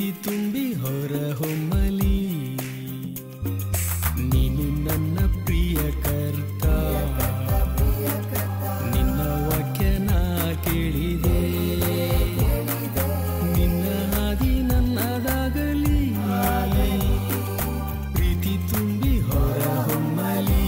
ಪ್ರೀತಿ ತುಂಬಿ ಹೊರ ಹೊಮ್ಮಲಿ ನೀನು ನನ್ನ ಪ್ರಿಯ ಕರ್ತ ನಿನ್ನ ವಾಕ್ಯನ ಕೇಳಿದೆ ನಿನ್ನ ಹಾದಿ ನನ್ನದಾಗಲಿ ಪ್ರೀತಿ ತುಂಬಿ ಹೊರ ಹೊಮ್ಮಲಿ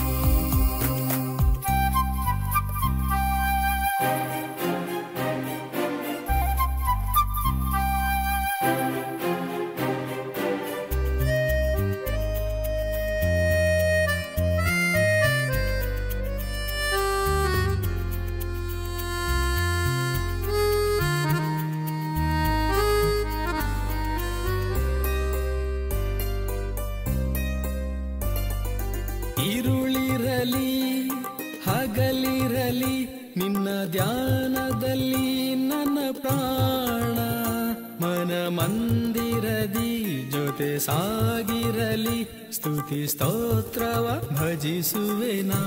ಇರುಳಿರಲಿ ಹಗಲಿರಲಿ ನಿನ್ನ ಧ್ಯಾನದಲ್ಲಿ ನನ್ನ ಪ್ರಾಣ ಮನ ಮಂದಿರದಿ ಜೊತೆ ಸಾಗಿರಲಿ ಸ್ತುತಿ ಸ್ತೋತ್ರವ ಭಜಿಸುವೆನಾ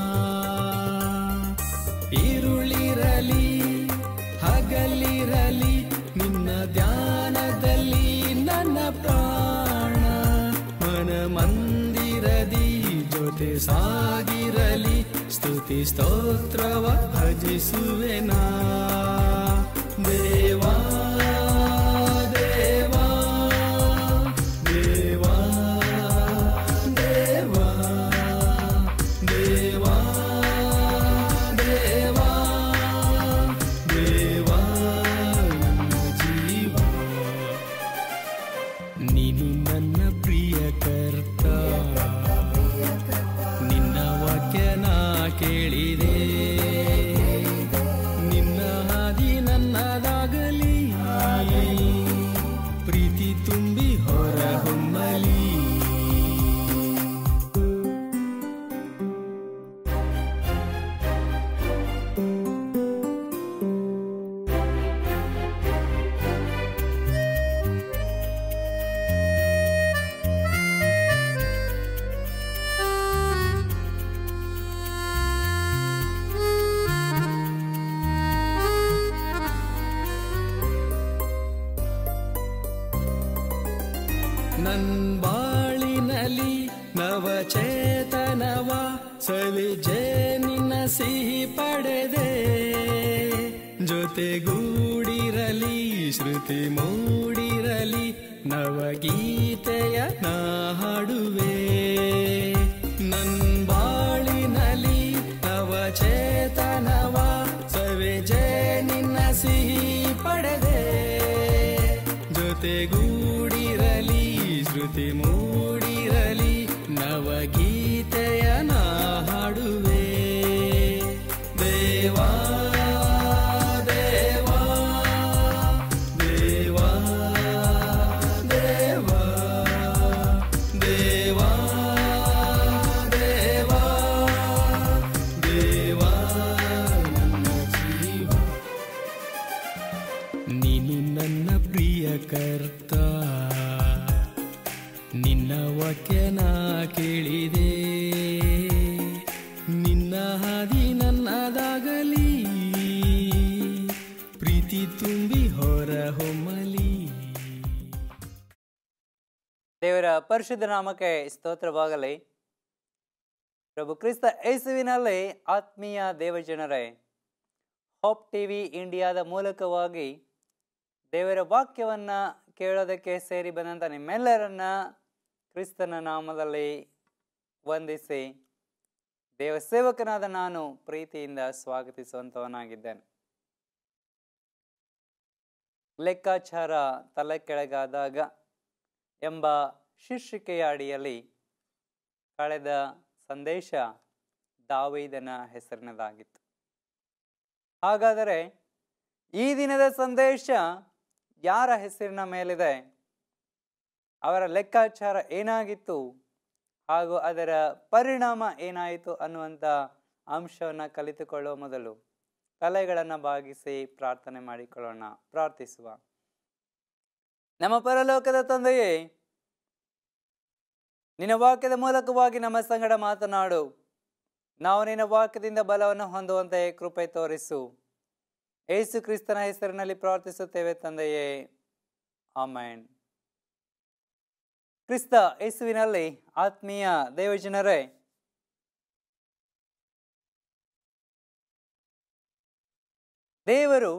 ಇರುಳಿರಲಿ ಹಗಲಿರಲಿ ನಿನ್ನ ಧ್ಯಾನದಲ್ಲಿ ನನ್ನ ಪ್ರಾಣ ಮನ ಮಂದಿರದಿ ಜೊತೆ ಸಾಗಿರಲಿ ಸ್ತುತಿ ಸ್ತೋತ್ರವ ಭಜಿಸುವೆನಾ ದೇವಾ ದೇವಾ ದೇವಾ ದೇವಾ ದೇವಾ ದೇವಾ ದೇವಾ ನನ್ನ ಜೀವ ನೀನು ನನ್ನ ಪ್ರಿಯ ಕರ್ತ ನಿನ್ನ ವಾಕ್ಯನ ಕೇಳಿದೆ ನಿನ್ನ ಹಾದಿ ನನ್ನದಾಗಲಿ ಪ್ರೀತಿ ತುಂಬಿ ಹೊರ ಹೊಮ್ಮಲಿ ನನ್ ಬಾಳಿನಲ್ಲಿ ನವಚೇತನವ ಸವಿಜೆ ನಿನ್ನ ಸಿಹಿ ಪಡೆದೆ ಜೊತೆಗೂಡಿರಲಿ ಶ್ರುತಿ ಮೂಡಿರಲಿ ನವಗೀತೆಯ ನಾ ಹಾಡುವೆ ನನ್ ಬಾಳಿನಲ್ಲಿ ನವಚೇತನವ ಸವಿಜೆ ನಿನ್ನ ಸಿಹಿ ಪಡೆದೆ ಜೊತೆಗೂಡಿರಲಿ ಶ್ರುತಿ ಮೂಡಿರಲಿ ನವಗೀತೆಯ ನಾ ಹಾಡುವೆ ದೇವಾ ದೇವಾ ದೇವಾ ದೇವಾ ದೇವಾ ದೇವಾ ದೇವಾ ನನ್ನ ಜೀವ ನೀನು ನನ್ನ ಪ್ರಿಯ ಕರ್ತ ನಿನ್ನ ವಾಕ್ಯನ ಕೇಳಿದೆ ನಿನ್ನ ಹಾದಿ ನನ್ನದಾಗಲಿ ಪ್ರೀತಿ ತುಂಬಿ ಹೊರ ಹೊಮ್ಮಲಿ ದೇವರ ಪರಿಶುದ್ಧ ನಾಮಕ್ಕೆ ಸ್ತೋತ್ರವಾಗಲಿ ಪ್ರಭು ಕ್ರಿಸ್ತ ಯೇಸುವಿನಲ್ಲಿ ಆತ್ಮೀಯ ದೇವಜನರೇ ಹಾಪ್ ಟಿವಿ ಇಂಡಿಯಾದ ಮೂಲಕವಾಗಿ ದೇವರ ವಾಕ್ಯವನ್ನ ಕೇಳೋದಕ್ಕೆ ಸೇರಿ ಬಂದಂಥ ನಿಮ್ಮೆಲ್ಲರನ್ನ ಕ್ರಿಸ್ತನ ನಾಮದಲ್ಲಿ ವಂದಿಸಿ ದೇವ ಸೇವಕನಾದ ನಾನು ಪ್ರೀತಿಯಿಂದ ಸ್ವಾಗತಿಸುವಂತವನಾಗಿದ್ದೇನೆ ಲೆಕ್ಕಾಚಾರ ತಲೆ ಕೆಳಗಾದಾಗ ಎಂಬ ಶೀರ್ಷಿಕೆಯ ಅಡಿಯಲ್ಲಿ ಕಳೆದ ಸಂದೇಶ ದಾವೀದನ ಹೆಸರಿನದಾಗಿತ್ತು ಹಾಗಾದರೆ ಈ ದಿನದ ಸಂದೇಶ ಯಾರ ಹೆಸರಿನ ಮೇಲಿದೆ ಅವರ ಲೆಕ್ಕಾಚಾರ ಏನಾಗಿತ್ತು ಹಾಗೂ ಅದರ ಪರಿಣಾಮ ಏನಾಯಿತು ಅನ್ನುವಂಥ ಅಂಶವನ್ನು ಕಲಿತುಕೊಳ್ಳುವ ಮೊದಲು ತಲೆಗಳನ್ನು ಬಾಗಿಸಿ ಪ್ರಾರ್ಥನೆ ಮಾಡಿಕೊಳ್ಳೋಣ ಪ್ರಾರ್ಥಿಸುವ ನಮ್ಮ ಪರಲೋಕದ ತಂದೆಯೇ ನಿನ್ನ ವಾಕ್ಯದ ಮೂಲಕವಾಗಿ ನಮ್ಮ ಸಂಗಡ ಮಾತನಾಡು ನಾವು ನಿನ್ನ ವಾಕ್ಯದಿಂದ ಬಲವನ್ನು ಹೊಂದುವಂತೆ ಕೃಪೆ ತೋರಿಸು ಏಸು ಕ್ರಿಸ್ತನ ಹೆಸರಿನಲ್ಲಿ ಪ್ರಾರ್ಥಿಸುತ್ತೇವೆ ತಂದೆಯೇ ಆಮೇನ್ ಕ್ರಿಸ್ತ ಯೇಸುವಿನಲ್ಲಿ ಆತ್ಮೀಯ ದೇವಜನರೇ ದೇವರು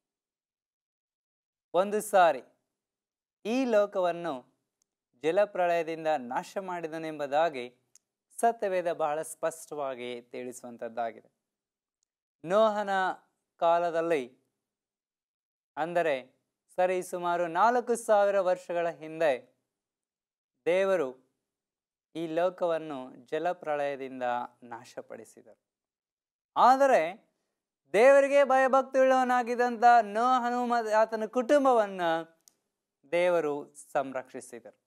ಒಂದು ಸಾರಿ ಈ ಲೋಕವನ್ನು ಜಲಪ್ರಳಯದಿಂದ ನಾಶ ಮಾಡಿದನೆಂಬುದಾಗಿ ಸತ್ಯವೇದ ಬಹಳ ಸ್ಪಷ್ಟವಾಗಿ ತಿಳಿಸುವಂಥದ್ದಾಗಿದೆ ನೋಹನ ಕಾಲದಲ್ಲಿ ಅಂದರೆ ಸರಿ ಸುಮಾರು ನಾಲ್ಕು ಸಾವಿರ ವರ್ಷಗಳ ಹಿಂದೆ ದೇವರು ಈ ಲೋಕವನ್ನು ಜಲಪ್ರಳಯದಿಂದ ನಾಶಪಡಿಸಿದರು ಆದರೆ ದೇವರಿಗೆ ಭಯಭಕ್ತಿಯುಳ್ಳವನಾಗಿದ್ದಂಥ ನೋಹನು ಮತ್ತು ಆತನ ಕುಟುಂಬವನ್ನು ದೇವರು ಸಂರಕ್ಷಿಸಿದರು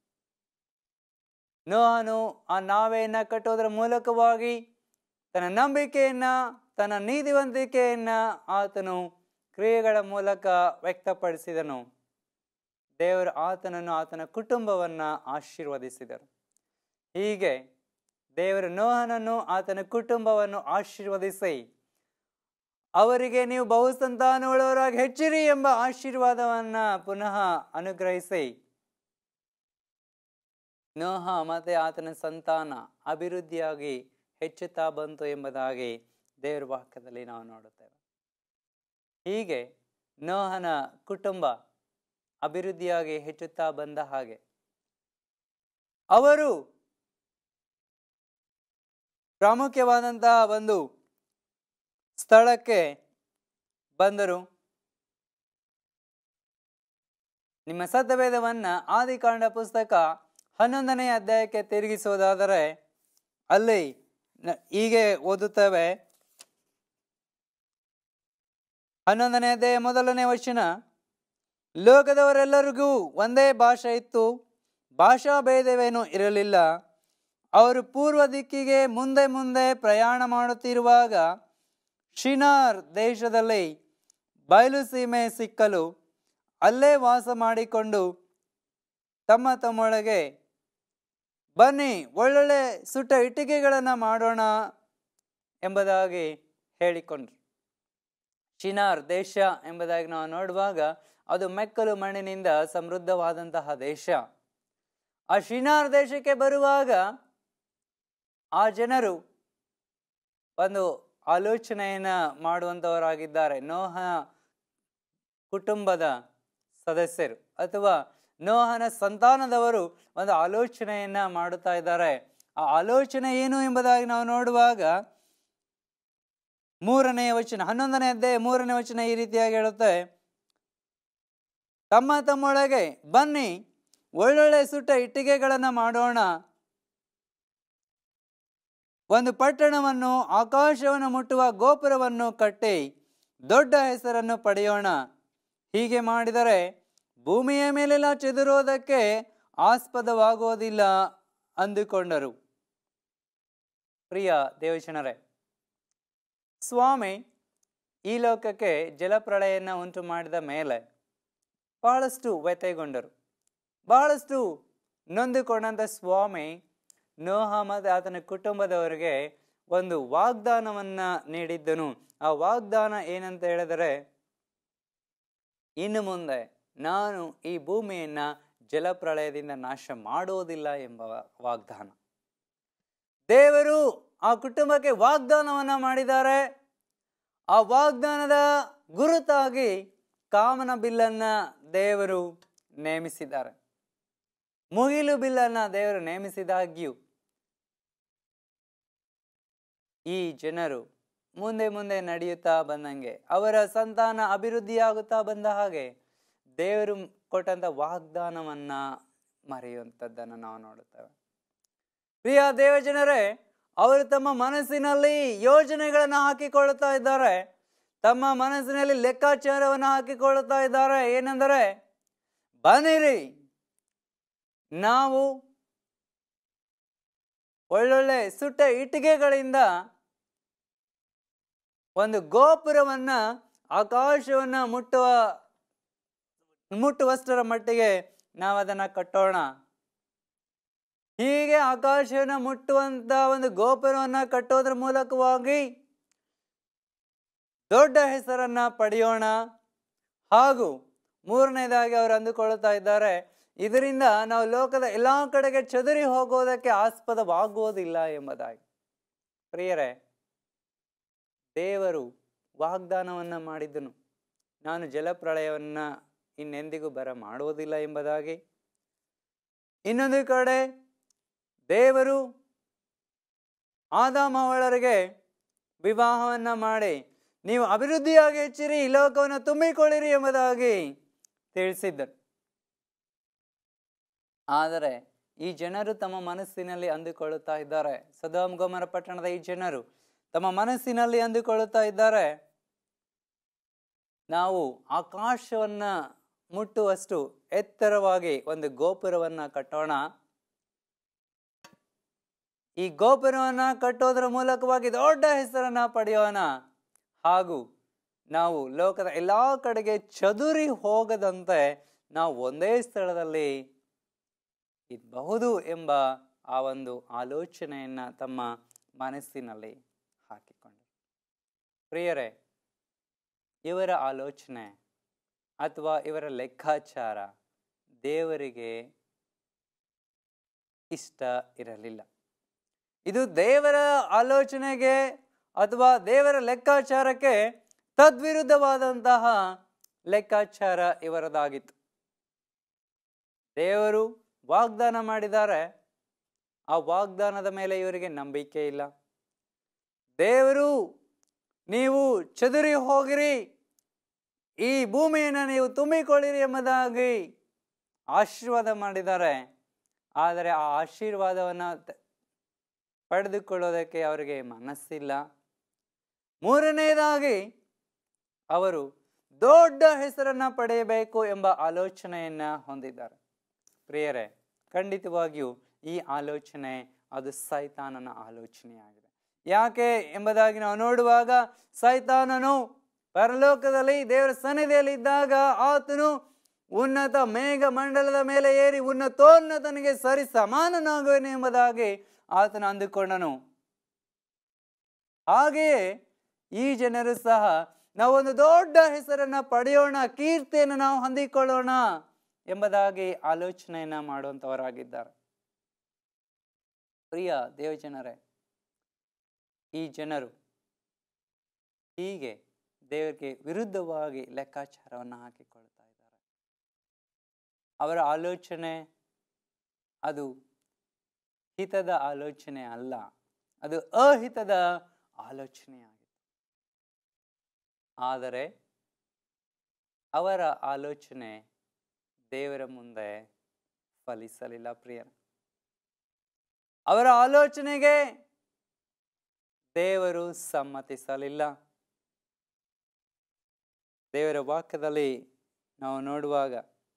ನೋಹನು ಆ ನಾವೆಯನ್ನ ಕಟ್ಟೋದರ ಮೂಲಕವಾಗಿ ತನ್ನ ನಂಬಿಕೆಯನ್ನ ತನ್ನ ನೀತಿವಂತಿಕೆಯನ್ನ ಆತನು ಕ್ರಿಯೆಗಳ ಮೂಲಕ ವ್ಯಕ್ತಪಡಿಸಿದನು ದೇವರು ಆತನನ್ನು ಆತನ ಕುಟುಂಬವನ್ನ ಆಶೀರ್ವದಿಸಿದರು ಹೀಗೆ ದೇವರು ನೋಹನನ್ನು ಆತನ ಕುಟುಂಬವನ್ನು ಆಶೀರ್ವದಿಸಿ ಅವರಿಗೆ ನೀವು ಬಹುಸಂತಾನವುಳ್ಳವರಾಗಿ ಹೆಚ್ಚಿರಿ ಎಂಬ ಆಶೀರ್ವಾದವನ್ನ ಪುನಃ ಅನುಗ್ರಹಿಸಿ ನೋಹ ಮತ್ತೆ ಆತನ ಸಂತಾನ ಅಭಿವೃದ್ಧಿಯಾಗಿ ಹೆಚ್ಚುತ್ತಾ ಬಂತು ಎಂಬುದಾಗಿ ದೇವರ ವಾಕ್ಯದಲ್ಲಿ ನಾವು ನೋಡುತ್ತೇವೆ ಹೀಗೆ ನೋಹನ ಕುಟುಂಬ ಅಭಿವೃದ್ಧಿಯಾಗಿ ಹೆಚ್ಚುತ್ತಾ ಬಂದ ಹಾಗೆ ಅವರು ಪ್ರಾಮುಖ್ಯವಾದಂತಹ ಒಂದು ಸ್ಥಳಕ್ಕೆ ಬಂದರು ನಿಮ್ಮ ಸತ್ಯವೇದವನ್ನ ಆದಿಕಾಂಡ ಪುಸ್ತಕ ಹನ್ನೊಂದನೇ ಅಧ್ಯಾಯಕ್ಕೆ ತಿರುಗಿಸೋದಾದರೆ ಅಲ್ಲಿ ನ- ಹೀಗೆ ಓದುತ್ತೇವೆ ಹನ್ನೊಂದನೇ ಅಧ್ಯಾಯ ಮೊದಲನೇ ವಚನ ಲೋಕದವರೆಲ್ಲರಿಗೂ ಒಂದೇ ಭಾಷೆ ಇತ್ತು ಭಾಷಾ ಭೇದವೇನೂ ಇರಲಿಲ್ಲ ಅವರು ಪೂರ್ವ ದಿಕ್ಕಿಗೆ ಮುಂದೆ ಮುಂದೆ ಪ್ರಯಾಣ ಮಾಡುತ್ತಿರುವಾಗ ಶಿನಾರ್ ದೇಶದಲ್ಲಿ ಬಯಲು ಸೀಮೆ ಸಿಕ್ಕಲು ಅಲ್ಲೇ ವಾಸ ಮಾಡಿಕೊಂಡು ತಮ್ಮ ತಮ್ಮೊಳಗೆ ಬನ್ನಿ ಒಳ್ಳೊಳ್ಳೆ ಸುಟ್ಟ ಇಟ್ಟಿಗೆಗಳನ್ನು ಮಾಡೋಣ ಎಂಬುದಾಗಿ ಹೇಳಿಕೊಂಡ್ರು ಶಿನಾರ್ ದೇಶ ಎಂಬುದಾಗಿ ನಾವು ನೋಡುವಾಗ ಅದು ಮೆಕ್ಕಲು ಮಣ್ಣಿನಿಂದ ಸಮೃದ್ಧವಾದಂತಹ ದೇಶ ಆ ಶಿನಾರ್ ದೇಶಕ್ಕೆ ಬರುವಾಗ ಆ ಜನರು ಒಂದು ಆಲೋಚನೆಯನ್ನ ಮಾಡುವಂಥವರಾಗಿದ್ದಾರೆ ನೋಹ ಕುಟುಂಬದ ಸದಸ್ಯರು ಅಥವಾ ನೋಹನ ಸಂತಾನದವರು ಒಂದು ಆಲೋಚನೆಯನ್ನ ಮಾಡುತ್ತಾ ಇದ್ದಾರೆ ಆ ಆಲೋಚನೆ ಏನು ಎಂಬುದಾಗಿ ನಾವು ನೋಡುವಾಗ ಮೂರನೆಯ ವಚನ ಹನ್ನೊಂದನೇ ಅಧ್ಯಾಯ ಮೂರನೇ ವಚನ ಈ ರೀತಿಯಾಗಿ ಹೇಳುತ್ತೆ ತಮ್ಮ ತಮ್ಮೊಳಗೆ ಬನ್ನಿ ಒಳ್ಳೊಳ್ಳೆ ಸುಟ್ಟ ಇಟ್ಟಿಗೆಗಳನ್ನು ಮಾಡೋಣ ಒಂದು ಪಟ್ಟಣವನ್ನು ಆಕಾಶವನ್ನು ಮುಟ್ಟುವ ಗೋಪುರವನ್ನು ಕಟ್ಟಿ ದೊಡ್ಡ ಹೆಸರನ್ನು ಪಡೆಯೋಣ ಹೀಗೆ ಮಾಡಿದರೆ ಭೂಮಿಯ ಮೇಲೆಲ್ಲ ಚೆದರೋದಕ್ಕೆ ಆಸ್ಪದವಾಗೋದಿಲ್ಲ ಅಂದುಕೊಂಡರು ಪ್ರಿಯ ದೇವಜನರೇ ಸ್ವಾಮಿ ಈ ಲೋಕಕ್ಕೆ ಜಲಪ್ರಳಯನ ಉಂಟು ಮಾಡಿದ ಮೇಲೆ ಬಹಳಷ್ಟು ವ್ಯಥೆಗೊಂಡರು ಬಹಳಷ್ಟು ನೊಂದುಕೊಂಡಂಥ ಸ್ವಾಮಿ ನೋಹ ಮತ್ತು ಆತನ ಕುಟುಂಬದವರಿಗೆ ಒಂದು ವಾಗ್ದಾನವನ್ನ ನೀಡಿದ್ದನು ಆ ವಾಗ್ದಾನ ಏನಂತ ಹೇಳಿದರೆ ಇನ್ನು ಮುಂದೆ ನಾನು ಈ ಭೂಮಿಯನ್ನ ಜಲಪ್ರಳಯದಿಂದ ನಾಶ ಮಾಡೋದಿಲ್ಲ ಎಂಬ ವಾಗ್ದಾನ ದೇವರು ಆ ಕುಟುಂಬಕ್ಕೆ ವಾಗ್ದಾನವನ್ನ ಮಾಡಿದ್ದಾರೆ ಆ ವಾಗ್ದಾನದ ಗುರುತಾಗಿ ಕಾಮನ ಬಿಲ್ಲನ್ನ ದೇವರು ನೇಮಿಸಿದ್ದಾರೆ ಮುಗಿಲು ಬಿಲ್ಲನ್ನ ದೇವರು ನೇಮಿಸಿದಾಗ್ಯೂ ಈ ಜನರು ಮುಂದೆ ಮುಂದೆ ನಡೆಯುತ್ತಾ ಬಂದಂಗೆ ಅವರ ಸಂತಾನ ಅಭಿವೃದ್ಧಿಯಾಗುತ್ತಾ ಬಂದ ಹಾಗೆ ದೇವರು ಕೊಟ್ಟಂತ ವಾಗ್ದಾನವನ್ನ ಮರೆಯುವಂಥದ್ದನ್ನು ನಾವು ನೋಡುತ್ತೇವೆ ಪ್ರಿಯ ದೇವಜನರೇ ಅವರು ತಮ್ಮ ಮನಸ್ಸಿನಲ್ಲಿ ಯೋಜನೆಗಳನ್ನು ಹಾಕಿಕೊಳ್ಳುತ್ತಾ ಇದ್ದಾರೆ ತಮ್ಮ ಮನಸ್ಸಿನಲ್ಲಿ ಲೆಕ್ಕಾಚಾರವನ್ನು ಹಾಕಿಕೊಳ್ಳುತ್ತಾ ಇದ್ದಾರೆ ಏನೆಂದರೆ ಬನ್ನಿರಿ ನಾವು ಒಳ್ಳೊಳ್ಳೆ ಸುಟ್ಟ ಇಟ್ಟಿಗೆಗಳಿಂದ ಒಂದು ಗೋಪುರವನ್ನ ಆಕಾಶವನ್ನ ಮುಟ್ಟುವ ಮುಟ್ಟುವಷ್ಟರ ಮಟ್ಟಿಗೆ ನಾವು ಅದನ್ನ ಕಟ್ಟೋಣ ಹೀಗೆ ಆಕಾಶವನ್ನ ಮುಟ್ಟುವಂತ ಒಂದು ಗೋಪುರವನ್ನ ಕಟ್ಟೋದ್ರ ಮೂಲಕವಾಗಿ ದೊಡ್ಡ ಹೆಸರನ್ನ ಪಡೆಯೋಣ ಹಾಗೂ ಮೂರನೇದಾಗಿ ಅವರು ಅಂದುಕೊಳ್ಳುತ್ತಾ ಇದ್ದಾರೆ ಇದರಿಂದ ನಾವು ಲೋಕದ ಎಲ್ಲ ಕಡೆಗೆ ಚದುರಿ ಹೋಗೋದಕ್ಕೆ ಆಸ್ಪದವಾಗುವುದಿಲ್ಲ ಎಂಬುದಾಗಿ ಪ್ರಿಯರೇ ದೇವರು ವಾಗ್ದಾನವನ್ನು ಮಾಡಿದ್ದನು ನಾನು ಜಲಪ್ರಳಯವನ್ನು ಇನ್ನೆಂದಿಗೂ ಬರ ಮಾಡುವುದಿಲ್ಲ ಎಂಬುದಾಗಿ ಇನ್ನೊಂದು ಕಡೆ ದೇವರು ಆದಾಮವಳರಿಗೆ ವಿವಾಹವನ್ನು ಮಾಡಿ ನೀವು ಅಭಿವೃದ್ಧಿಯಾಗಿ ಹೆಚ್ಚಿರಿ ಈ ಲೋಕವನ್ನು ತುಂಬಿಕೊಳ್ಳಿರಿ ಎಂಬುದಾಗಿ ತಿಳಿಸಿದ್ದರು ಆದರೆ ಈ ಜನರು ತಮ್ಮ ಮನಸ್ಸಿನಲ್ಲಿ ಅಂದುಕೊಳ್ಳುತ್ತಾ ಇದ್ದಾರೆ ಸದಾಮ್ ಗೋಮರ ಪಟ್ಟಣದ ಈ ಜನರು ತಮ್ಮ ಮನಸ್ಸಿನಲ್ಲಿ ಅಂದುಕೊಳ್ಳುತ್ತಾ ಇದ್ದಾರೆ ನಾವು ಆಕಾಶವನ್ನ ಮುಟ್ಟುವಷ್ಟು ಎತ್ತರವಾಗಿ ಒಂದು ಗೋಪುರವನ್ನ ಕಟ್ಟೋಣ ಈ ಗೋಪುರವನ್ನ ಕಟ್ಟೋದ್ರ ಮೂಲಕವಾಗಿ ದೊಡ್ಡ ಹೆಸರನ್ನ ಪಡೆಯೋಣ ಹಾಗೂ ನಾವು ಲೋಕದ ಎಲ್ಲಾ ಕಡೆಗೆ ಚದುರಿ ಹೋಗದಂತೆ ನಾವು ಒಂದೇ ಸ್ಥಳದಲ್ಲಿ ಇರಬಹುದು ಎಂಬ ಆ ಒಂದು ಆಲೋಚನೆಯನ್ನ ತಮ್ಮ ಮನಸ್ಸಿನಲ್ಲಿ ಹಾಕಿಕೊಂಡರು ಪ್ರಿಯರೇ ಇವರ ಆಲೋಚನೆ ಅಥವಾ ಇವರ ಲೆಕ್ಕಾಚಾರ ದೇವರಿಗೆ ಇಷ್ಟ ಇರಲಿಲ್ಲ ಇದು ದೇವರ ಆಲೋಚನೆಗೆ ಅಥವಾ ದೇವರ ಲೆಕ್ಕಾಚಾರಕ್ಕೆ ತದ್ವಿರುದ್ಧವಾದಂತಹ ಲೆಕ್ಕಾಚಾರ ಇವರದಾಗಿತ್ತು ದೇವರು ವಾಗ್ದಾನ ಮಾಡಿದ್ದಾರೆ ಆ ವಾಗ್ದಾನದ ಮೇಲೆ ಇವರಿಗೆ ನಂಬಿಕೆ ಇಲ್ಲ ದೇವರು ನೀವು ಚದುರಿ ಹೋಗಿರಿ ಈ ಭೂಮಿಯನ್ನು ನೀವು ತುಂಬಿಕೊಳ್ಳಿರಿ ಎಂಬುದಾಗಿ ಆಶೀರ್ವಾದ ಮಾಡಿದ್ದಾರೆ ಆದರೆ ಆ ಆಶೀರ್ವಾದವನ್ನು ತ- ಪಡೆದುಕೊಳ್ಳೋದಕ್ಕೆ ಅವರಿಗೆ ಮನಸ್ಸಿಲ್ಲ ಮೂರನೆಯದಾಗಿ ಅವರು ದೊಡ್ಡ ಹೆಸರನ್ನ ಪಡೆಯಬೇಕು ಎಂಬ ಆಲೋಚನೆಯನ್ನ ಹೊಂದಿದ್ದಾರೆ ಪ್ರಿಯರೇ ಖಂಡಿತವಾಗಿಯೂ ಈ ಆಲೋಚನೆ ಅದು ಸೈತಾನನ ಆಲೋಚನೆಯಾಗಿದೆ ಯಾಕೆ ಎಂಬುದಾಗಿ ನಾವು ನೋಡುವಾಗ ಸೈತಾನನು ಪರಲೋಕದಲ್ಲಿ ದೇವರ ಸನ್ನಿಧಿಯಲ್ಲಿ ಇದ್ದಾಗ ಆತನು ಉನ್ನತ ಮೇಘ ಮಂಡಲದ ಮೇಲೆ ಏರಿ ಉನ್ನತೋನ್ನತನಿಗೆ ಸರಿ ಸಮಾನನಾಗುವನು ಎಂಬುದಾಗಿ ಆತನು ಅಂದುಕೊಂಡನು ಹಾಗೆಯೇ ಈ ಜನರು ಸಹ ನಾವೊಂದು ದೊಡ್ಡ ಹೆಸರನ್ನ ಪಡೆಯೋಣ ಕೀರ್ತಿಯನ್ನು ನಾವು ಹೊಂದಿಕೊಳ್ಳೋಣ ಎಂಬುದಾಗಿ ಆಲೋಚನೆಯನ್ನ ಮಾಡುವಂತವರಾಗಿದ್ದಾರೆ ಪ್ರಿಯ ದೇವಜನರೇ ಈ ಜನರು ಹೀಗೆ ದೇವರಿಗೆ ವಿರುದ್ಧವಾಗಿ ಲೆಕ್ಕಾಚಾರವನ್ನು ಹಾಕಿಕೊಳ್ತಾ ಇದ್ದಾರೆ ಅವರ ಆಲೋಚನೆ ಅದು ಹಿತದ ಆಲೋಚನೆ ಅಲ್ಲ ಅದು ಅಹಿತದ ಆಲೋಚನೆಯಾಗಿದೆ ಆದರೆ ಅವರ ಆಲೋಚನೆ ದೇವರ ಮುಂದೆ ಫಲಿಸಲಿಲ್ಲ ಪ್ರಿಯರ ಅವರ ಆಲೋಚನೆಗೆ ದೇವರು ಸಮ್ಮತಿಸಲಿಲ್ಲ ದೇವರ ವಾಕ್ಯದಲ್ಲಿ ನಾವು ನೋಡುವಾಗ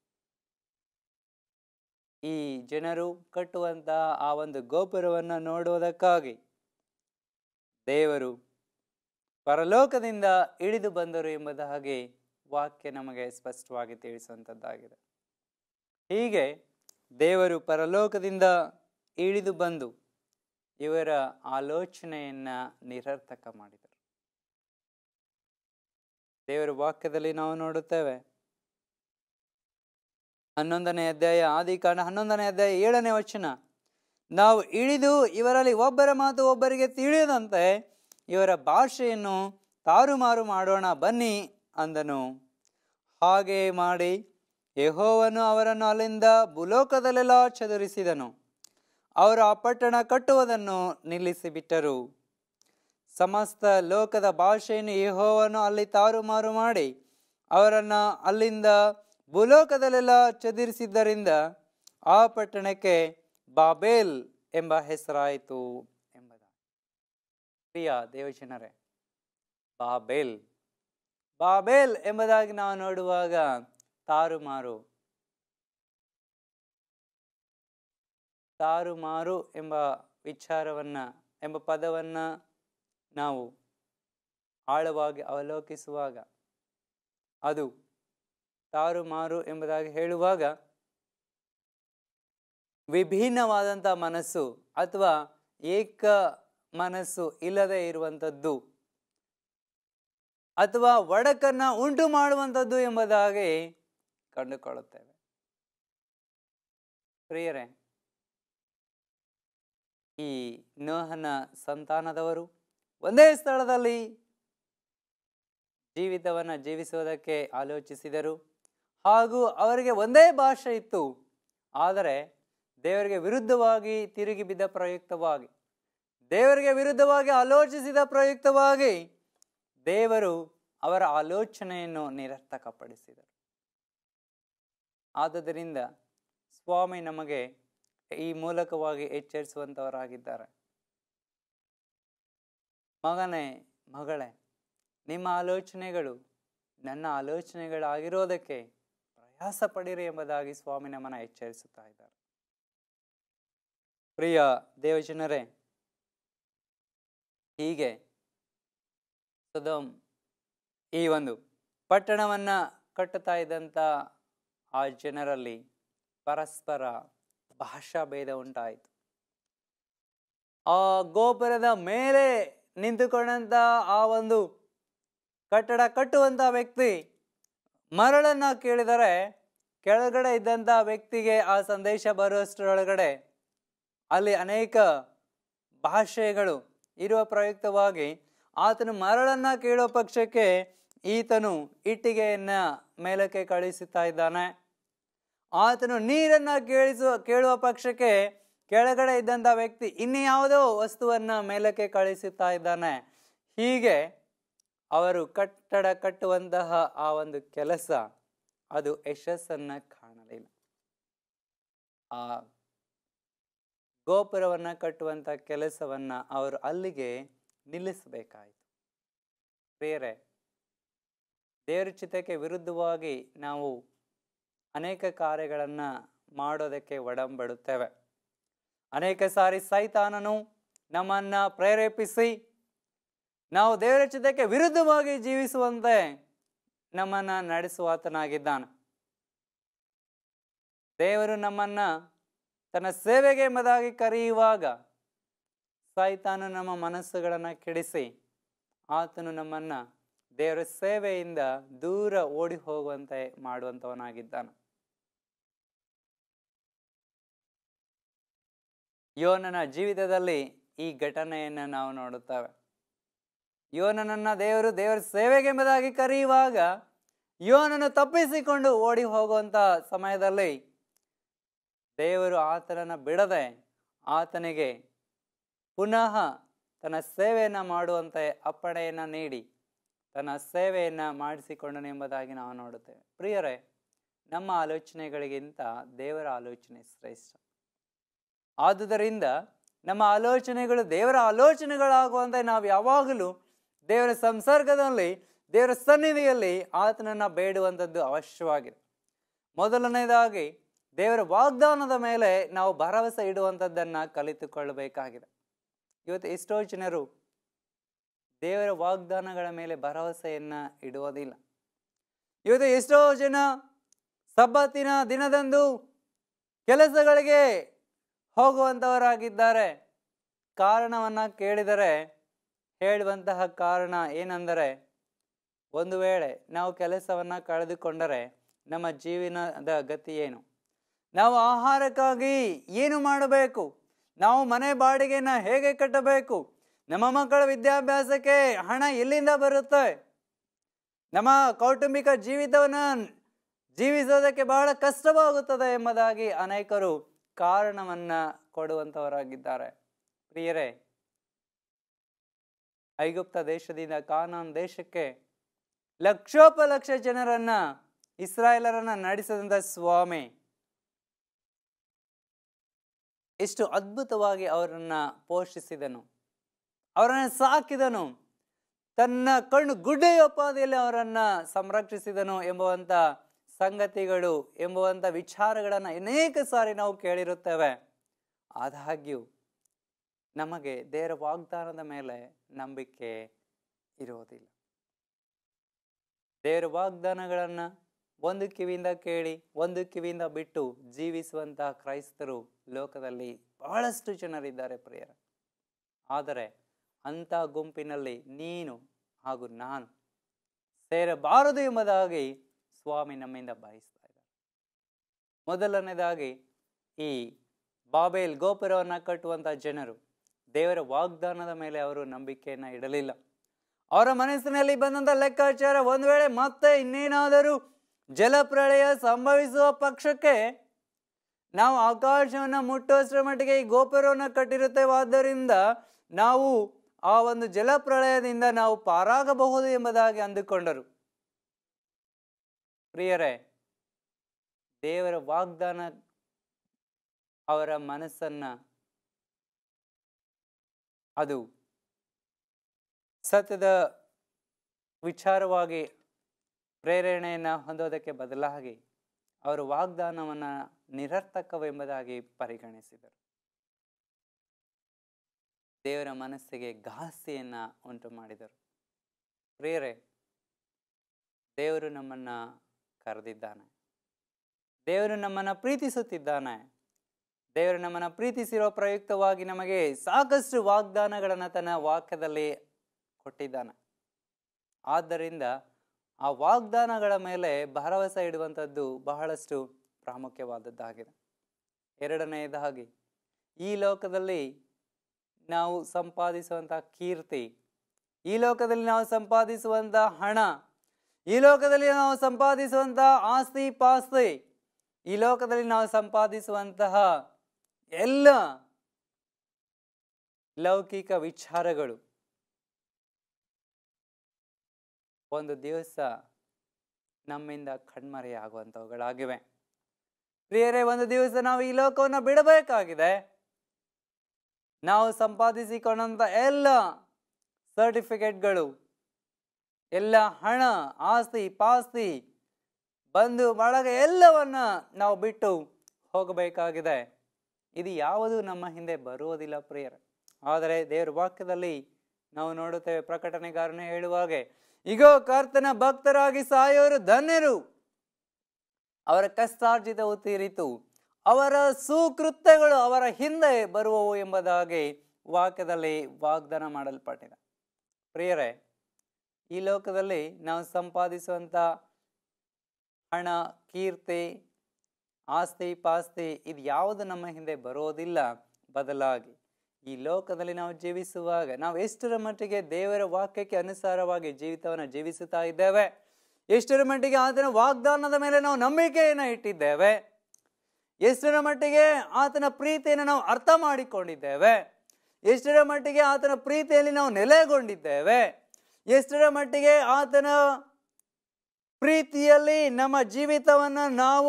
ಈ ಜನರು ಕಟ್ಟುವಂತಹ ಆ ಒಂದು ಗೋಪುರವನ್ನು ನೋಡುವುದಕ್ಕಾಗಿ ದೇವರು ಪರಲೋಕದಿಂದ ಇಳಿದು ಬಂದರು ಎಂಬುದಾಗಿ ವಾಕ್ಯ ನಮಗೆ ಸ್ಪಷ್ಟವಾಗಿ ತಿಳಿಸುವಂಥದ್ದಾಗಿದೆ ಹೀಗೆ ದೇವರು ಪರಲೋಕದಿಂದ ಇಳಿದು ಬಂದು ಇವರ ಆಲೋಚನೆಯನ್ನ ನಿರರ್ಥಕ ಮಾಡಿದರು ದೇವರ ವಾಕ್ಯದಲ್ಲಿ ನಾವು ನೋಡುತ್ತೇವೆ ಹನ್ನೊಂದನೇ ಅಧ್ಯಾಯ ಆದಿಕಾಂಡ ಹನ್ನೊಂದನೇ ಅಧ್ಯಾಯ ಏಳನೇ ವಚನ ನಾವು ಇಳಿದು ಇವರಲ್ಲಿ ಒಬ್ಬರ ಮಾತು ಒಬ್ಬರಿಗೆ ತಿಳಿಯದಂತೆ ಇವರ ಭಾಷೆಯನ್ನು ತಾರುಮಾರು ಮಾಡೋಣ ಬನ್ನಿ ಅಂದನು ಹಾಗೆ ಮಾಡಿ ಯೆಹೋವನು ಅವರನ್ನು ಅಲ್ಲಿಂದ ಭೂಲೋಕದಲ್ಲೆಲ್ಲ ಚದುರಿಸಿದನು ಅವರು ಆ ಪಟ್ಟಣ ಕಟ್ಟುವುದನ್ನು ನಿಲ್ಲಿಸಿಬಿಟ್ಟರು ಸಮಸ್ತ ಲೋಕದ ಭಾಷೆಯನ್ನು ಯೆಹೋವನು ಅಲ್ಲಿ ತಾರುಮಾರು ಮಾಡಿ ಅವರನ್ನ ಅಲ್ಲಿಂದ ಭೂಲೋಕದಲ್ಲೆಲ್ಲ ಚದುರಿಸಿದ್ದರಿಂದ ಆ ಪಟ್ಟಣಕ್ಕೆ ಬಾಬೇಲ್ ಎಂಬ ಹೆಸರಾಯಿತು ಎಂಬುದಾಗಿ ಪ್ರಿಯ ದೇವಜನರೇ ಬಾಬೇಲ್ ಬಾಬೇಲ್ ಎಂಬುದಾಗಿ ನಾವು ನೋಡುವಾಗ ತಾರುಮಾರು ತಾರುಮಾರು ಎಂಬ ವಿಚಾರವನ್ನ ಎಂಬ ಪದವನ್ನ ನಾವು ಆಳವಾಗಿ ಅವಲೋಕಿಸುವಾಗ ಅದು ತಾರುಮಾರು ಎಂಬುದಾಗಿ ಹೇಳುವಾಗ ವಿಭಿನ್ನವಾದಂಥ ಮನಸ್ಸು ಅಥವಾ ಏಕ ಮನಸ್ಸು ಇಲ್ಲದೆ ಇರುವಂಥದ್ದು ಅಥವಾ ಒಡಕನ್ನ ಉಂಟು ಮಾಡುವಂಥದ್ದು ಎಂಬುದಾಗಿ ಕಂಡುಕೊಳ್ಳುತ್ತೇವೆ ಪ್ರಿಯರೇ ಈ ನೋಹನ ಸಂತಾನದವರು ಒಂದೇ ಸ್ಥಳದಲ್ಲಿ ಜೀವಿತವನ್ನು ಜೀವಿಸುವುದಕ್ಕೆ ಆಲೋಚಿಸಿದರು ಹಾಗೂ ಅವರಿಗೆ ಒಂದೇ ಭಾಷೆ ಇತ್ತು ಆದರೆ ದೇವರಿಗೆ ವಿರುದ್ಧವಾಗಿ ತಿರುಗಿ ಬಿದ್ದ ಪ್ರಯುಕ್ತವಾಗಿ ದೇವರಿಗೆ ವಿರುದ್ಧವಾಗಿ ಆಲೋಚಿಸಿದ ಪ್ರಯುಕ್ತವಾಗಿ ದೇವರು ಅವರ ಆಲೋಚನೆಯನ್ನು ನಿರರ್ಥಕಪಡಿಸಿದರು ಆದುದರಿಂದ ಸ್ವಾಮಿ ನಮಗೆ ಈ ಮೂಲಕವಾಗಿ ಎಚ್ಚರಿಸುವಂತವರಾಗಿದ್ದಾರೆ ಮಗನೇ ಮಗಳೇ ನಿಮ್ಮ ಆಲೋಚನೆಗಳು ನನ್ನ ಆಲೋಚನೆಗಳಾಗಿರೋದಕ್ಕೆ ಪ್ರಯಾಸ ಪಡಿರಿ ಎಂಬುದಾಗಿ ಸ್ವಾಮಿ ನಮ್ಮನ್ನ ಎಚ್ಚರಿಸುತ್ತಾ ಇದ್ದಾರೆ ಪ್ರಿಯ ದೇವಜನರೇ ಹೀಗೆ ಸದೋಮ್ ಈ ಒಂದು ಪಟ್ಟಣವನ್ನ ಕಟ್ಟುತ್ತಾ ಇದ್ದಂಥ ಆ ಜನರಲ್ಲಿ ಪರಸ್ಪರ ಭಾಷಾ ಭೇದ ಉಂಟಾಯಿತು ಆ ಗೋಪುರದ ಮೇಲೆ ನಿಂತುಕೊಂಡಂತ ಆ ಒಂದು ಕಟ್ಟಡ ಕಟ್ಟುವಂತ ವ್ಯಕ್ತಿ ಮರಳನ್ನ ಕೇಳಿದರೆ ಕೆಳಗಡೆ ಇದ್ದಂತ ವ್ಯಕ್ತಿಗೆ ಆ ಸಂದೇಶ ಬರುವಷ್ಟರೊಳಗಡೆ ಅಲ್ಲಿ ಅನೇಕ ಭಾಷೆಗಳು ಇರುವ ಪ್ರಯುಕ್ತವಾಗಿ ಆತನು ಮರಳನ್ನ ಕೇಳೋ ಪಕ್ಷಕ್ಕೆ ಈತನು ಇಟ್ಟಿಗೆಯನ್ನ ಮೇಲಕ್ಕೆ ಕಳಿಸುತ್ತಾ ಇದ್ದಾನೆ ಆತನು ನೀರನ್ನ ಕೇಳಿಸುವ ಕೇಳುವ ಪಕ್ಷಕ್ಕೆ ಕೆಳಗಡೆ ಇದ್ದಂಥ ವ್ಯಕ್ತಿ ಇನ್ಯಾವುದೋ ವಸ್ತುವನ್ನ ಮೇಲಕ್ಕೆ ಕಳಿಸುತ್ತಾ ಇದ್ದಾನೆ ಹೀಗೆ ಅವರು ಕಟ್ಟಡ ಕಟ್ಟುವಂತಹ ಆ ಒಂದು ಕೆಲಸ ಅದು ಯಶಸ್ಸನ್ನ ಕಾಣಲಿಲ್ಲ ಆ ಗೋಪುರವನ್ನ ಕಟ್ಟುವಂತ ಕೆಲಸವನ್ನ ಅವರು ಅಲ್ಲಿಗೆ ನಿಲ್ಲಿಸಬೇಕಾಯಿತು ಬೇರೆ ದೇವರ ಚಿತ್ತಕ್ಕೆ ವಿರುದ್ಧವಾಗಿ ನಾವು ಅನೇಕ ಕಾರ್ಯಗಳನ್ನು ಮಾಡೋದಕ್ಕೆ ಒಡಂಬಡುತ್ತೇವೆ ಅನೇಕ ಸಾರಿ ಸೈತಾನನು ನಮ್ಮನ್ನ ಪ್ರೇರೇಪಿಸಿ ನಾವು ದೇವರ ಚಿತ್ತಕ್ಕೆ ವಿರುದ್ಧವಾಗಿ ಜೀವಿಸುವಂತೆ ನಮ್ಮನ್ನ ನಡೆಸುವಾತನಾಗಿದ್ದಾನೆ ದೇವರು ನಮ್ಮನ್ನ ತನ್ನ ಸೇವೆಗೆ ಎಂಬುದಾಗಿ ಕರೆಯುವಾಗ ಸೈತಾನು ನಮ್ಮ ಮನಸ್ಸುಗಳನ್ನು ಕೆಡಿಸಿ ಆತನು ನಮ್ಮನ್ನ ದೇವರ ಸೇವೆಯಿಂದ ದೂರ ಓಡಿ ಹೋಗುವಂತೆ ಮಾಡುವಂತವನಾಗಿದ್ದಾನೆ ಯೋನನ ಜೀವಿತದಲ್ಲಿ ಈ ಘಟನೆಯನ್ನು ನಾವು ನೋಡುತ್ತೇವೆ ಯೋನನನ್ನ ದೇವರು ದೇವರ ಸೇವೆಗೆ ಎಂಬುದಾಗಿ ಕರೆಯುವಾಗ ಯೋನನು ತಪ್ಪಿಸಿಕೊಂಡು ಓಡಿ ಹೋಗುವಂತ ಸಮಯದಲ್ಲಿ ದೇವರು ಆತನನ್ನು ಬಿಡದೆ ಆತನಿಗೆ ಪುನಃ ತನ್ನ ಸೇವೆಯನ್ನು ಮಾಡುವಂತೆ ಅಪ್ಪಣೆಯನ್ನು ನೀಡಿ ತನ್ನ ಸೇವೆಯನ್ನು ಮಾಡಿಸಿಕೊಂಡನು ಎಂಬುದಾಗಿ ನಾವು ನೋಡುತ್ತೇವೆ ಪ್ರಿಯರೇ ನಮ್ಮ ಆಲೋಚನೆಗಳಿಗಿಂತ ದೇವರ ಆಲೋಚನೆ ಶ್ರೇಷ್ಠ ಆದುದರಿಂದ ನಮ್ಮ ಆಲೋಚನೆಗಳು ದೇವರ ಆಲೋಚನೆಗಳಾಗುವಂತೆ ನಾವು ಯಾವಾಗಲೂ ದೇವರ ಸಂಸರ್ಗದಲ್ಲಿ ದೇವರ ಸನ್ನಿಧಿಯಲ್ಲಿ ಆತನನ್ನು ಬೇಡುವಂಥದ್ದು ಅವಶ್ಯವಾಗಿದೆ ಮೊದಲನೇದಾಗಿ ದೇವರ ವಾಗ್ದಾನದ ಮೇಲೆ ನಾವು ಭರವಸೆ ಇಡುವಂಥದ್ದನ್ನು ಕಲಿತುಕೊಳ್ಳಬೇಕಾಗಿದೆ ಇವತ್ತು ಎಷ್ಟೋ ಜನರು ದೇವರ ವಾಗ್ದಾನಗಳ ಮೇಲೆ ಭರವಸೆಯನ್ನ ಇಡುವುದಿಲ್ಲ ಇವತ್ತು ಎಷ್ಟೋ ಜನ ಸಬ್ಬತ್ತಿನ ದಿನದಂದು ಕೆಲಸಗಳಿಗೆ ಹೋಗುವಂಥವರಾಗಿದ್ದಾರೆ ಕಾರಣವನ್ನ ಕೇಳಿದರೆ ಹೇಳುವಂತಹ ಕಾರಣ ಏನೆಂದರೆ ಒಂದು ವೇಳೆ ನಾವು ಕೆಲಸವನ್ನ ಕಳೆದುಕೊಂಡರೆ ನಮ್ಮ ಜೀವನದ ಗತಿ ಏನು ನಾವು ಆಹಾರಕ್ಕಾಗಿ ಏನು ಮಾಡಬೇಕು ನಾವು ಮನೆ ಬಾಡಿಗೆನ ಹೇಗೆ ಕಟ್ಟಬೇಕು ನಮ್ಮ ಮಕ್ಕಳ ವಿದ್ಯಾಭ್ಯಾಸಕ್ಕೆ ಹಣ ಎಲ್ಲಿಂದ ಬರುತ್ತೆ ನಮ್ಮ ಕೌಟುಂಬಿಕ ಜೀವಿತವನ್ನು ಜೀವಿಸೋದಕ್ಕೆ ಬಹಳ ಕಷ್ಟವಾಗುತ್ತದೆ ಎಂಬುದಾಗಿ ಅನೇಕರು ಕಾರಣವನ್ನ ಕೊಡುವಂತವರಾಗಿದ್ದಾರೆ ಪ್ರಿಯರೇ ಐಗುಪ್ತ ದೇಶದಿಂದ ಕಾನಾನ್ ದೇಶಕ್ಕೆ ಲಕ್ಷೋಪಲಕ್ಷ ಜನರನ್ನ ಇಸ್ರಾಯೇಲರನ್ನ ನಡೆಸಿದಂತ ಸ್ವಾಮಿ ಎಷ್ಟು ಅದ್ಭುತವಾಗಿ ಅವರನ್ನ ಪೋಷಿಸಿದನು ಅವರನ್ನ ಸಾಕಿದನು ತನ್ನ ಕಣ್ಣು ಗುಡ್ಡೆಯೊಪ್ಪಾದಿಯಲ್ಲಿ ಅವರನ್ನ ಸಂರಕ್ಷಿಸಿದನು ಎಂಬುವಂತ ಸಂಗತಿಗಳು ಎಂಬುವಂತ ವಿಚಾರಗಳನ್ನ ಅನೇಕ ಸಾರಿ ನಾವು ಕೇಳಿರುತ್ತೇವೆ ಆದಾಗ್ಯೂ ನಮಗೆ ದೇವರ ವಾಗ್ದಾನದ ಮೇಲೆ ನಂಬಿಕೆ ಇರುವುದಿಲ್ಲ ದೇವರ ವಾಗ್ದಾನಗಳನ್ನ ಒಂದು ಕಿವಿಯಿಂದ ಕೇಳಿ ಒಂದು ಕಿವಿಯಿಂದ ಬಿಟ್ಟು ಜೀವಿಸುವಂತಹ ಕ್ರೈಸ್ತರು ಲೋಕದಲ್ಲಿ ಬಹಳಷ್ಟು ಜನರಿದ್ದಾರೆ ಪ್ರಿಯರ ಆದರೆ ಅಂಥ ಗುಂಪಿನಲ್ಲಿ ನೀನು ಹಾಗೂ ನಾನು ಸೇರಬಾರದು ಎಂಬುದಾಗಿ ಸ್ವಾಮಿ ನಮ್ಮಿಂದ ಬಯಸ್ತಾ ಇದ್ದಾರೆ ಮೊದಲನೇದಾಗಿ ಈ ಬಾಬೇಲ್ ಗೋಪುರವನ್ನು ಕಟ್ಟುವಂಥ ಜನರು ದೇವರ ವಾಗ್ದಾನದ ಮೇಲೆ ಅವರು ನಂಬಿಕೆಯನ್ನು ಇಡಲಿಲ್ಲ ಅವರ ಮನಸ್ಸಿನಲ್ಲಿ ಬಂದಂಥ ಲೆಕ್ಕಾಚಾರ ಒಂದು ವೇಳೆ ಮತ್ತೆ ಇನ್ನೇನಾದರೂ ಜಲಪ್ರಳಯ ಸಂಭವಿಸುವ ಪಕ್ಷಕ್ಕೆ ನಾವು ಆಕಾಶವನ್ನು ಮುಟ್ಟುವಷ್ಟರ ಮಟ್ಟಿಗೆ ಈ ಗೋಪುರವನ್ನು ಕಟ್ಟಿರುತ್ತೇವೆ ಆದ್ದರಿಂದ ನಾವು ಆ ಒಂದು ಜಲಪ್ರಳಯದಿಂದ ನಾವು ಪಾರಾಗಬಹುದು ಎಂಬುದಾಗಿ ಅಂದುಕೊಂಡರು ಪ್ರಿಯರೇ ದೇವರ ವಾಗ್ದಾನ ಅವರ ಮನಸ್ಸನ್ನ ಅದು ಸತ್ಯದ ವಿಚಾರವಾಗಿ ಪ್ರೇರಣೆಯನ್ನು ಹೊಂದೋದಕ್ಕೆ ಬದಲಾಗಿ ಅವರು ವಾಗ್ದಾನವನ್ನು ನಿರರ್ಥಕವೆಂಬುದಾಗಿ ಪರಿಗಣಿಸಿದರು ದೇವರ ಮನಸ್ಸಿಗೆ ಘಾಸಿಯನ್ನು ಉಂಟು ಮಾಡಿದರು ಪ್ರಿಯರೇ ದೇವರು ನಮ್ಮನ್ನ ಕರೆದಿದ್ದಾನೆ ದೇವರು ನಮ್ಮನ್ನು ಪ್ರೀತಿಸುತ್ತಿದ್ದಾನೆ ದೇವರು ನಮ್ಮನ್ನು ಪ್ರೀತಿಸಿರೋ ಪ್ರಯುಕ್ತವಾಗಿ ನಮಗೆ ಸಾಕಷ್ಟು ವಾಗ್ದಾನಗಳನ್ನು ತನ್ನ ವಾಕ್ಯದಲ್ಲಿ ಕೊಟ್ಟಿದ್ದಾನೆ ಆದ್ದರಿಂದ ಆ ವಾಗ್ದಾನಗಳ ಮೇಲೆ ಭರವಸೆ ಇಡುವಂಥದ್ದು ಬಹಳಷ್ಟು ಪ್ರಾಮುಖ್ಯವಾದದ್ದಾಗಿದೆ ಎರಡನೆಯದಾಗಿ ಈ ಲೋಕದಲ್ಲಿ ನಾವು ಸಂಪಾದಿಸುವಂಥ ಕೀರ್ತಿ ಈ ಲೋಕದಲ್ಲಿ ನಾವು ಸಂಪಾದಿಸುವಂಥ ಹಣ ಈ ಲೋಕದಲ್ಲಿ ನಾವು ಸಂಪಾದಿಸುವಂಥ ಆಸ್ತಿ ಪಾಸ್ತಿ ಈ ಲೋಕದಲ್ಲಿ ನಾವು ಸಂಪಾದಿಸುವಂತಹ ಎಲ್ಲ ಲೌಕಿಕ ವಿಚಾರಗಳು ಒಂದು ದಿವಸ ನಮ್ಮಿಂದ ಕಣ್ಮರೆಯಾಗುವಂಥವುಗಳಾಗಿವೆ ಪ್ರಿಯರೇ ಒಂದು ದಿವಸ ನಾವು ಈ ಲೋಕವನ್ನು ಬಿಡಬೇಕಾಗಿದೆ ನಾವು ಸಂಪಾದಿಸಿಕೊಂಡಂಥ ಎಲ್ಲ ಸರ್ಟಿಫಿಕೇಟ್ಗಳು ಎಲ್ಲ ಹಣ ಆಸ್ತಿ ಪಾಸ್ತಿ ಬಂಧು ಬಳಗ ಎಲ್ಲವನ್ನ ನಾವು ಬಿಟ್ಟು ಹೋಗಬೇಕಾಗಿದೆ ಇದು ಯಾವುದು ನಮ್ಮ ಹಿಂದೆ ಬರುವುದಿಲ್ಲ ಪ್ರಿಯರೇ ಆದರೆ ದೇವರ ವಾಕ್ಯದಲ್ಲಿ ನಾವು ನೋಡುತ್ತೇವೆ ಪ್ರಕಟಣೆಗಾರನೇ ಹೇಳುವಾಗೆ ಇಗೋ ಕರ್ತನ ಭಕ್ತರಾಗಿ ಸಾಯೋರು ಧನ್ಯರು ಅವರ ಕಷ್ಟಾರ್ಜಿತವು ತೀರಿತು ಅವರ ಸುಕೃತ್ಯಗಳು ಅವರ ಹಿಂದೆ ಬರುವವು ಎಂಬುದಾಗಿ ವಾಕ್ಯದಲ್ಲಿ ವಾಗ್ದಾನ ಮಾಡಲ್ಪಟ್ಟಿದೆ ಪ್ರಿಯರೇ ಈ ಲೋಕದಲ್ಲಿ ನಾವು ಸಂಪಾದಿಸುವಂಥ ಹಣ ಕೀರ್ತಿ ಆಸ್ತಿ ಪಾಸ್ತಿ ಇದು ಯಾವುದು ನಮ್ಮ ಹಿಂದೆ ಬರೋದಿಲ್ಲ ಬದಲಾಗಿ ಈ ಲೋಕದಲ್ಲಿ ನಾವು ಜೀವಿಸುವಾಗ ನಾವು ಎಷ್ಟರ ಮಟ್ಟಿಗೆ ದೇವರ ವಾಕ್ಯಕ್ಕೆ ಅನುಸಾರವಾಗಿ ಜೀವಿತವನ್ನು ಜೀವಿಸುತ್ತಾ ಇದ್ದೇವೆ ಎಷ್ಟರ ಮಟ್ಟಿಗೆ ಆತನ ವಾಗ್ದಾನದ ಮೇಲೆ ನಾವು ನಂಬಿಕೆಯನ್ನು ಇಟ್ಟಿದ್ದೇವೆ ಎಷ್ಟರ ಮಟ್ಟಿಗೆ ಆತನ ಪ್ರೀತಿಯನ್ನು ನಾವು ಅರ್ಥ ಮಾಡಿಕೊಂಡಿದ್ದೇವೆ ಎಷ್ಟರ ಮಟ್ಟಿಗೆ ಆತನ ಪ್ರೀತಿಯಲ್ಲಿ ನಾವು ನೆಲೆಗೊಂಡಿದ್ದೇವೆ ಎಷ್ಟರ ಮಟ್ಟಿಗೆ ಆತನ ಪ್ರೀತಿಯಲ್ಲಿ ನಮ್ಮ ಜೀವಿತವನ್ನು ನಾವು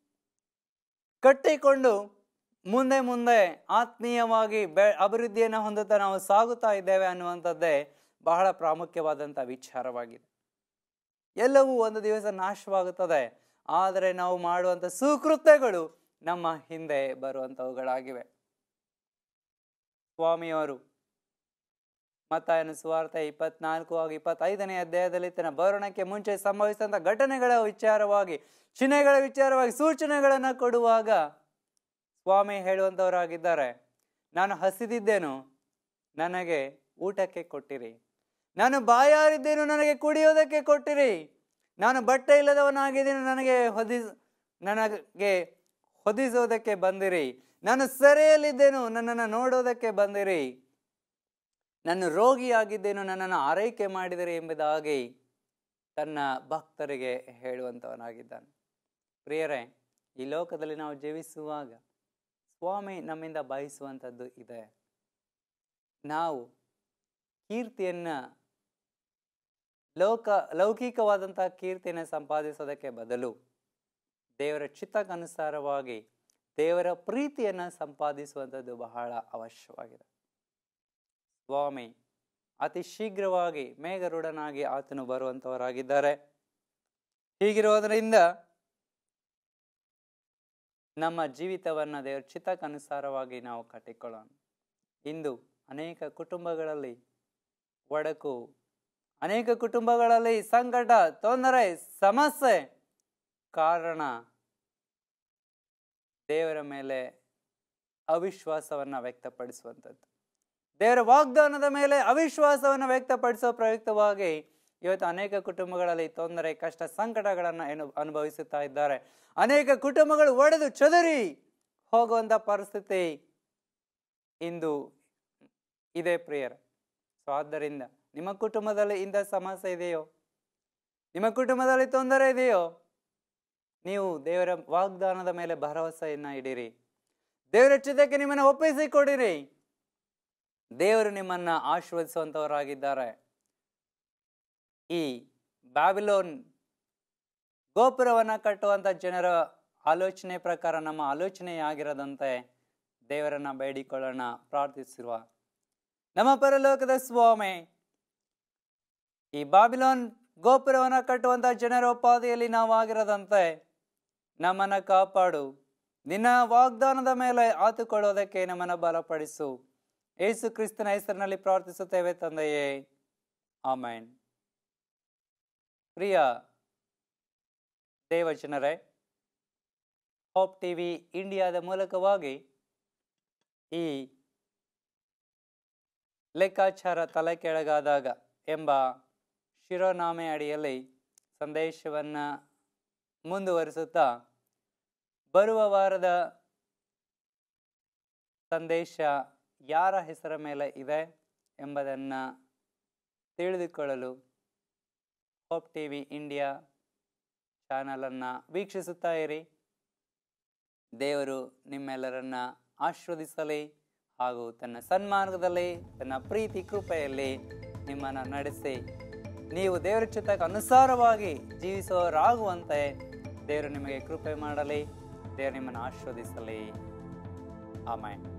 ಕಟ್ಟಿಕೊಂಡು ಮುಂದೆ ಮುಂದೆ ಆತ್ಮೀಯವಾಗಿ ಬೆ ಅಭಿವೃದ್ಧಿಯನ್ನು ಹೊಂದುತ್ತಾ ನಾವು ಸಾಗುತ್ತಾ ಇದ್ದೇವೆ ಅನ್ನುವಂಥದ್ದೇ ಬಹಳ ಪ್ರಾಮುಖ್ಯವಾದಂಥ ವಿಚಾರವಾಗಿದೆ ಎಲ್ಲವೂ ಒಂದು ದಿವಸ ನಾಶವಾಗುತ್ತದೆ ಆದರೆ ನಾವು ಮಾಡುವಂಥ ಸುಕೃತ್ಯಗಳು ನಮ್ಮ ಹಿಂದೆ ಬರುವಂಥವುಗಳಾಗಿವೆ ಸ್ವಾಮಿಯವರು ಮತ್ತಾಯನ ಸುವಾರ್ಥ ಇಪ್ಪತ್ನಾಲ್ಕು ಹಾಗೂ ಇಪ್ಪತ್ತೈದನೇ ಅಧ್ಯಾಯದಲ್ಲಿ ತನ್ನ ಬರೋಣಕ್ಕೆ ಮುಂಚೆ ಸಂಭವಿಸಿದಂಥ ಘಟನೆಗಳ ವಿಚಾರವಾಗಿ ಚಿಹ್ನೆಗಳ ವಿಚಾರವಾಗಿ ಸೂಚನೆಗಳನ್ನು ಕೊಡುವಾಗ ಸ್ವಾಮಿ ಹೇಳುವಂಥವರಾಗಿದ್ದಾರೆ ನಾನು ಹಸಿದಿದ್ದೇನು ನನಗೆ ಊಟಕ್ಕೆ ಕೊಟ್ಟಿರಿ ನಾನು ಬಾಯಾರಿದ್ದೇನು ನನಗೆ ಕುಡಿಯೋದಕ್ಕೆ ಕೊಟ್ಟಿರಿ ನಾನು ಬಟ್ಟೆ ಇಲ್ಲದವನಾಗಿದ್ದೇನೆ ನನಗೆ ಹೊದಿಸ್ ನನಗೆ ಹೊದಿಸೋದಕ್ಕೆ ಬಂದಿರಿ ನಾನು ಸೆರೆಯಲ್ಲಿದ್ದೇನು ನನ್ನನ್ನು ನೋಡೋದಕ್ಕೆ ಬಂದಿರಿ ನಾನು ರೋಗಿಯಾಗಿದ್ದೇನು ನನ್ನನ್ನು ಆರೈಕೆ ಮಾಡಿದಿರಿ ಎಂಬುದಾಗಿ ತನ್ನ ಭಕ್ತರಿಗೆ ಹೇಳುವಂಥವನಾಗಿದ್ದಾನೆ ಪ್ರಿಯರೇ ಈ ಲೋಕದಲ್ಲಿ ನಾವು ಜೀವಿಸುವಾಗ ಸ್ವಾಮಿ ನಮ್ಮಿಂದ ಬಯಸುವಂಥದ್ದು ಇದೆ ನಾವು ಕೀರ್ತಿಯನ್ನು ಲೋಕ ಲೌಕಿಕವಾದಂಥ ಕೀರ್ತಿಯನ್ನು ಸಂಪಾದಿಸೋದಕ್ಕೆ ಬದಲು ದೇವರ ಚಿತ್ತಕ್ಕನುಸಾರವಾಗಿ ದೇವರ ಪ್ರೀತಿಯನ್ನು ಸಂಪಾದಿಸುವಂಥದ್ದು ಬಹಳ ಅವಶ್ಯವಾಗಿದೆ ಸ್ವಾಮಿ ಅತಿ ಶೀಘ್ರವಾಗಿ ಮೇಘರೂಢನಾಗಿ ಆತನು ಬರುವಂಥವರಾಗಿದ್ದಾರೆ ಹೀಗಿರೋದರಿಂದ ನಮ್ಮ ಜೀವಿತವನ್ನು ದೇವರ ಚಿತ್ತಕ್ಕನುಸಾರವಾಗಿ ನಾವು ಕಟ್ಟಿಕೊಳ್ಳೋಣ ಇಂದು ಅನೇಕ ಕುಟುಂಬಗಳಲ್ಲಿ ಒಡಕು ಅನೇಕ ಕುಟುಂಬಗಳಲ್ಲಿ ಸಂಕಟ ತೊಂದರೆ ಸಮಸ್ಯೆ ಕಾರಣ ದೇವರ ಮೇಲೆ ಅವಿಶ್ವಾಸವನ್ನು ವ್ಯಕ್ತಪಡಿಸುವಂಥದ್ದು ದೇವರ ವಾಗ್ದಾನದ ಮೇಲೆ ಅವಿಶ್ವಾಸವನ್ನು ವ್ಯಕ್ತಪಡಿಸುವ ಪ್ರಯುಕ್ತವಾಗಿ ಇವತ್ತು ಅನೇಕ ಕುಟುಂಬಗಳಲ್ಲಿ ತೊಂದರೆ ಕಷ್ಟ ಸಂಕಟಗಳನ್ನು ಏನು ಅನುಭವಿಸುತ್ತಾ ಇದ್ದಾರೆ ಅನೇಕ ಕುಟುಂಬಗಳು ಒಡೆದು ಚದರಿ ಹೋಗುವಂಥ ಪರಿಸ್ಥಿತಿ ಇಂದು ಇದೆ ಪ್ರಿಯರ್ ಸೊ ಆದ್ದರಿಂದ ನಿಮ್ಮ ಕುಟುಂಬದಲ್ಲಿ ಇಂಥ ಸಮಸ್ಯೆ ಇದೆಯೋ ನಿಮ್ಮ ಕುಟುಂಬದಲ್ಲಿ ತೊಂದರೆ ಇದೆಯೋ ನೀವು ದೇವರ ವಾಗ್ದಾನದ ಮೇಲೆ ಭರವಸೆಯನ್ನ ಇಡಿರಿ ದೇವರ ಚಿತ್ತಕ್ಕೆ ನಿಮ್ಮನ್ನು ಒಪ್ಪಿಸಿಕೊಡಿರಿ ದೇವರು ನಿಮ್ಮನ್ನ ಆಶೀರ್ವದಿಸುವಂತವರಾಗಿದ್ದಾರೆ ಈ ಬ್ಯಾಬಿಲೋನ್ ಗೋಪುರವನ್ನ ಕಟ್ಟುವಂತ ಜನರ ಆಲೋಚನೆ ಪ್ರಕಾರ ನಮ್ಮ ಆಲೋಚನೆಯಾಗಿರದಂತೆ ದೇವರನ್ನ ಬೇಡಿಕೊಳ್ಳೋಣ ಪ್ರಾರ್ಥಿಸಿರುವ ನಮ್ಮ ಪರಲೋಕದ ಸ್ವಾಮಿ ಈ ಬಾಬಿಲೋನ್ ಗೋಪುರವನ್ನ ಕಟ್ಟುವಂತ ಜನರ ಉಪಾಧಿಯಲ್ಲಿ ನಾವಾಗಿರದಂತೆ ನಮ್ಮನ್ನ ಕಾಪಾಡು ನಿನ್ನ ವಾಗ್ದಾನದ ಮೇಲೆ ಆತುಕೊಳ್ಳೋದಕ್ಕೆ ನಮ್ಮನ್ನ ಬಲಪಡಿಸು ಯೇಸು ಕ್ರಿಸ್ತನ ಹೆಸರಿನಲ್ಲಿ ಪ್ರಾರ್ಥಿಸುತ್ತೇವೆ ತಂದೆಯೇ ಆಮೇನ್ ಪ್ರಿಯ ದೇವಜನರೇ ಹೋಪ್ ಟಿವಿ ಇಂಡಿಯಾದ ಮೂಲಕವಾಗಿ ಈ ಲೆಕ್ಕಾಚಾರ ತಲೆ ಕೆಳಗಾದಾಗ ಎಂಬ ಶಿರೋನಾಮೆ ಅಡಿಯಲ್ಲಿ ಸಂದೇಶವನ್ನು ಮುಂದುವರಿಸುತ್ತಾ ಬರುವ ವಾರದ ಸಂದೇಶ ಯಾರ ಹೆಸರ ಮೇಲೆ ಇದೆ ಎಂಬುದನ್ನು ತಿಳಿದುಕೊಳ್ಳಲು ಹೋಪ್ ಟಿ ವಿ ಇಂಡಿಯಾ ಚಾನಲನ್ನು ವೀಕ್ಷಿಸುತ್ತಾ ಇರಿ ದೇವರು ನಿಮ್ಮೆಲ್ಲರನ್ನ ಆಶೀರ್ವದಿಸಲಿ ಹಾಗೂ ತನ್ನ ಸನ್ಮಾರ್ಗದಲ್ಲಿ ತನ್ನ ಪ್ರೀತಿ ಕೃಪೆಯಲ್ಲಿ ನಿಮ್ಮನ್ನು ನಡೆಸಿ ನೀವು ದೇವರ ಚಿತ್ತಕ್ಕೆ ಅನುಸಾರವಾಗಿ ಜೀವಿಸುವವರಾಗುವಂತೆ ದೇವರು ನಿಮಗೆ ಕೃಪೆ ಮಾಡಲಿ ದೇವರು ನಿಮ್ಮನ್ನು ಆಶೀರ್ವದಿಸಲಿ ಆಮೇಲೆ